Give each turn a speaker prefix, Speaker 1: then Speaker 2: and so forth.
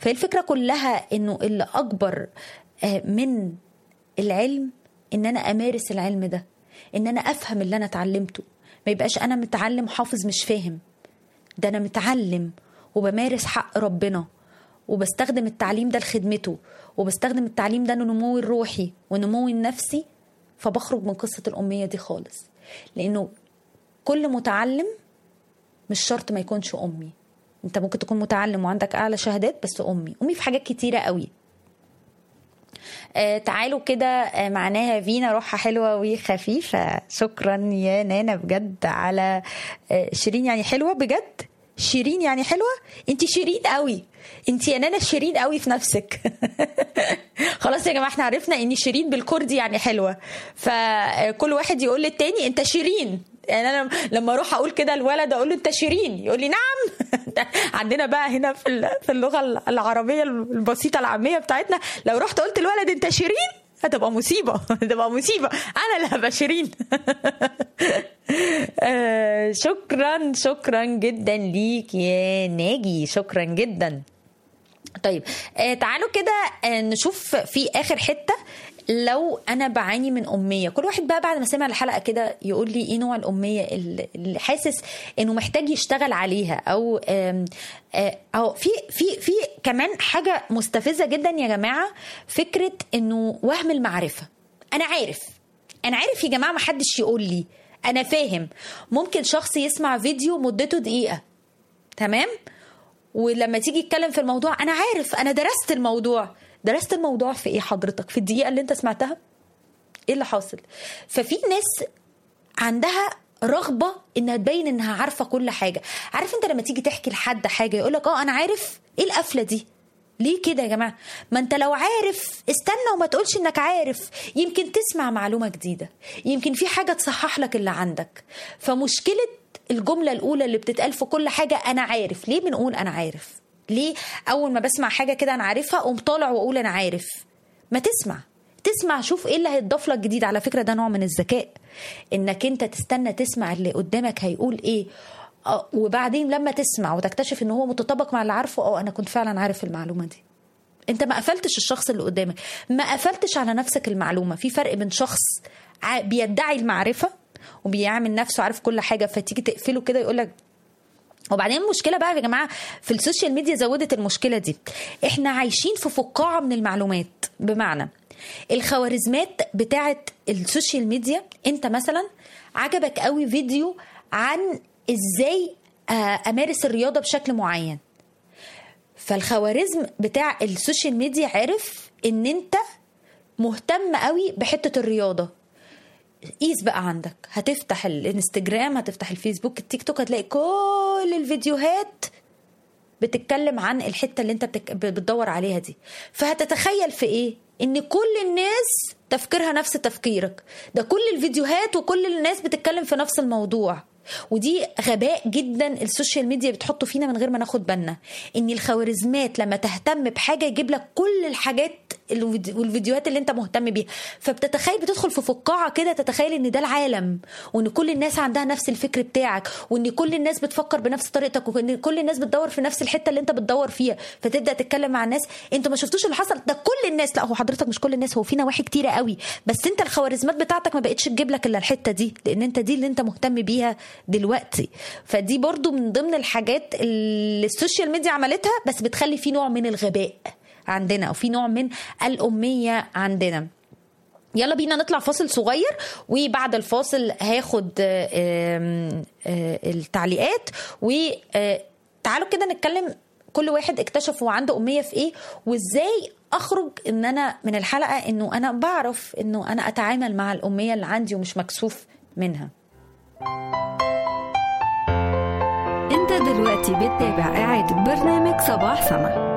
Speaker 1: فهي الفكره كلها انه اللي اكبر آه، من العلم ان انا امارس العلم ده ان انا افهم اللي انا اتعلمته ما يبقاش انا متعلم حافظ مش فاهم ده انا متعلم وبمارس حق ربنا وبستخدم التعليم ده لخدمته وبستخدم التعليم ده لنموي الروحي ونموي النفسي فبخرج من قصة الأمية دي خالص لأنه كل متعلم مش شرط ما يكونش أمي أنت ممكن تكون متعلم وعندك أعلى شهادات بس أمي أمي في حاجات كتيرة قوي آه تعالوا كده آه معناها فينا روحها حلوة وخفيفة شكرا يا نانا بجد على آه شيرين يعني حلوة بجد شيرين يعني حلوة انت شيرين قوي انت يا نانا شيرين قوي في نفسك خلاص يا جماعة احنا عرفنا ان شيرين بالكردي يعني حلوة فكل واحد يقول للتاني انت شيرين يعني انا لما اروح اقول كده الولد اقول له انت شيرين يقول لي نعم عندنا بقى هنا في ال- في اللغه العربيه البسيطه العاميه بتاعتنا لو رحت قلت الولد انت شيرين هتبقى مصيبه هتبقى مصيبه انا اللي هبقى شيرين آه، شكرا شكرا جدا ليك يا ناجي شكرا جدا طيب آه تعالوا كده آه نشوف في اخر حته لو انا بعاني من اميه كل واحد بقى بعد ما سمع الحلقه كده يقول لي ايه نوع الاميه اللي اللي حاسس انه محتاج يشتغل عليها او آم، آه، او في في في كمان حاجه مستفزه جدا يا جماعه فكره انه وهم المعرفه انا عارف انا عارف يا جماعه ما حدش يقول لي انا فاهم ممكن شخص يسمع فيديو مدته دقيقه تمام ولما تيجي تتكلم في الموضوع انا عارف انا درست الموضوع درست الموضوع في ايه حضرتك في الدقيقه اللي انت سمعتها ايه اللي حاصل ففي ناس عندها رغبه انها تبين انها عارفه كل حاجه عارف انت لما تيجي تحكي لحد حاجه يقول لك اه انا عارف ايه القفله دي ليه كده يا جماعه ما انت لو عارف استنى وما تقولش انك عارف يمكن تسمع معلومه جديده يمكن في حاجه تصحح لك اللي عندك فمشكله الجمله الاولى اللي بتتقال في كل حاجه انا عارف ليه بنقول انا عارف ليه اول ما بسمع حاجه كده انا عارفها اقوم طالع واقول انا عارف ما تسمع تسمع شوف ايه اللي هيتضاف لك جديد على فكره ده نوع من الذكاء انك انت تستنى تسمع اللي قدامك هيقول ايه آه، وبعدين لما تسمع وتكتشف ان هو متطابق مع اللي عارفه اه انا كنت فعلا عارف المعلومه دي انت ما قفلتش الشخص اللي قدامك ما قفلتش على نفسك المعلومه في فرق بين شخص ع- بيدعي المعرفه وبيعمل نفسه عارف كل حاجه فتيجي تقفله كده يقول لك وبعدين المشكله بقى يا جماعه في السوشيال ميديا زودت المشكله دي احنا عايشين في فقاعه من المعلومات بمعنى الخوارزمات بتاعه السوشيال ميديا انت مثلا عجبك قوي فيديو عن ازاي آه، امارس الرياضه بشكل معين فالخوارزم بتاع السوشيال ميديا عرف ان انت مهتم قوي بحته الرياضه قيس بقى عندك هتفتح الانستجرام هتفتح الفيسبوك التيك توك هتلاقي كل الفيديوهات بتتكلم عن الحته اللي انت بتك... بتدور عليها دي فهتتخيل في ايه ان كل الناس تفكيرها نفس تفكيرك ده كل الفيديوهات وكل الناس بتتكلم في نفس الموضوع ودي غباء جدا السوشيال ميديا بتحطه فينا من غير ما ناخد بالنا ان الخوارزمات لما تهتم بحاجه يجيب لك كل الحاجات الفيديو- والفيديوهات اللي انت مهتم بيها فبتتخيل بتدخل في فقاعه كده تتخيل ان ده العالم وان كل الناس عندها نفس الفكر بتاعك وان كل الناس بتفكر بنفس طريقتك وان كل الناس بتدور في نفس الحته اللي انت بتدور فيها فتبدا تتكلم مع الناس انتوا ما شفتوش اللي حصل ده كل الناس لا هو حضرتك مش كل الناس هو في نواحي كتيره قوي بس انت الخوارزمات بتاعتك ما بقتش تجيب لك الا الحته دي لان انت دي اللي انت مهتم بيها دلوقتي فدي برضو من ضمن الحاجات اللي السوشيال ميديا عملتها بس بتخلي في نوع من الغباء عندنا او في نوع من الاميه عندنا يلا بينا نطلع فاصل صغير وبعد الفاصل هاخد آه، آم، آه، التعليقات وتعالوا كده نتكلم كل واحد اكتشف هو عنده أمية في ايه وازاي اخرج ان انا من الحلقة انه انا بعرف انه انا اتعامل مع الأمية اللي عندي ومش مكسوف منها
Speaker 2: انت دلوقتي بتتابع إعادة برنامج صباح سما